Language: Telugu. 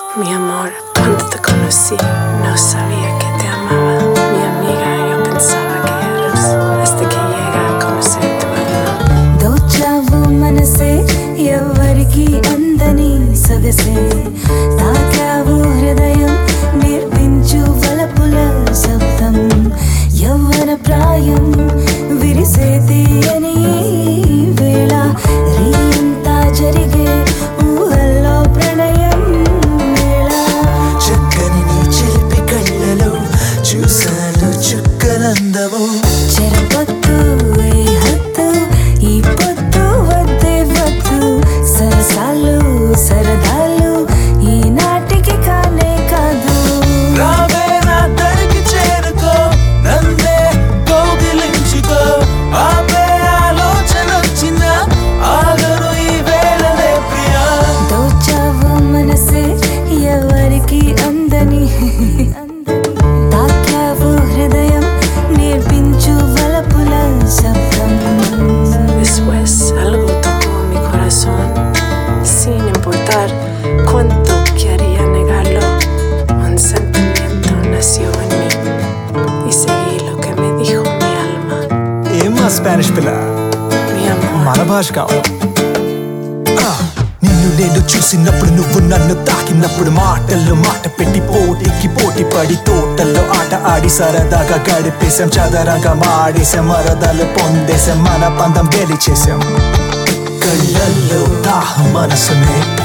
Mi amor, cuando te conocí, no sabía que te amaba. Mi amiga, yo pensaba que eras hasta que llega a conocer tu alma. దోచావు మనసే ఎవరికి అందని సొగసే తాకావు హృదయం నేర్పించు వలపుల శబ్దం యవ్వన ప్రాయం విరిసే తీయని ఈ వేళ రీంతా జరిగే ఊహల్లో ప్రణయం వేళ చక్కని నీ చిలిపి కళ్ళలో చూశాను చుక్కలందము చెరపొద్దు ఈ హద్దు ఈ పొద్దు వద్దే వద్దు సరసాలు సరదాలు ఈ నాటికి కానే కాదు రావే నా దరికి చేరుకో నన్నే కౌగిలించుకో ఆపే ఆలోచన వచ్చిన ఆగను ఈ వేళలే ప్రియా దోచావు మనసే ఎవరికి అందని తాకావు హృదయం నేర్పించు వలపుల శబ్దం Después algo tocó mi corazón, sin importar cuánto quería negarlo. Un sentimiento nació en mí y seguí lo que me dijo mi alma. ఏమా స్పానిష్ పిల్ల Mi amor. మన భాష కావాలి నిన్ను నేను చూసినప్పుడు నువ్వు నన్ను తాకినప్పుడు మాటల్లో మాట పెట్టి పోటీకి పోటీ పడి తోటల్లో ఆట ఆడి సరదాగా గడిపేశాం చదరంగా మాడేశాం మరదలు పొందేశాం మన పందం గెలిచేశాం కళ్ళల్లో దాహం మనసునే